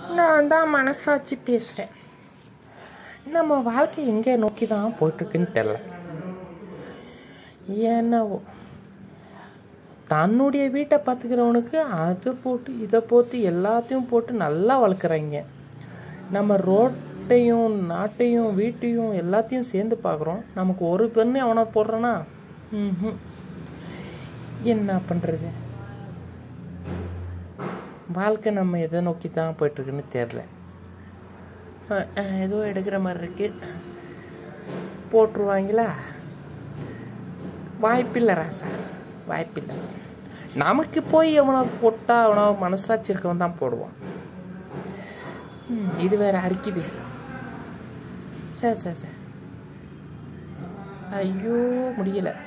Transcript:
நான் தான் மனசாட்சி பேசுகிறேன் நம்ம வாழ்க்கை எங்கே நோக்கி தான் போயிட்டுருக்குன்னு தெரில என்னவோ தன்னுடைய வீட்டை பார்த்துக்கிறவனுக்கு அதை போட்டு இதை போட்டு எல்லாத்தையும் போட்டு நல்லா வளர்க்குறாங்க நம்ம ரோட்டையும் நாட்டையும் வீட்டையும் எல்லாத்தையும் சேர்ந்து பார்க்குறோம் நமக்கு ஒரு பெண்ணு அவனை போடுறானா ம் என்ன பண்ணுறது வாழ்க்கை நம்ம எதை நோக்கி தான் போயிட்டுருக்குன்னு தெரில அஹ், அஹ், ஏதோ எடுக்கிற மாதிரி இருக்கு போட்டுருவாங்களா வாய்ப்பில்லை ராசா வாய்ப்பில்லை நமக்கு போய் எவனாவது போட்டால் அவனாவது மனசாட்சி இருக்கவன் தான் போடுவான் ம், இது வேற அரிக்குது சரி சரி சரி ஐயோ முடியலை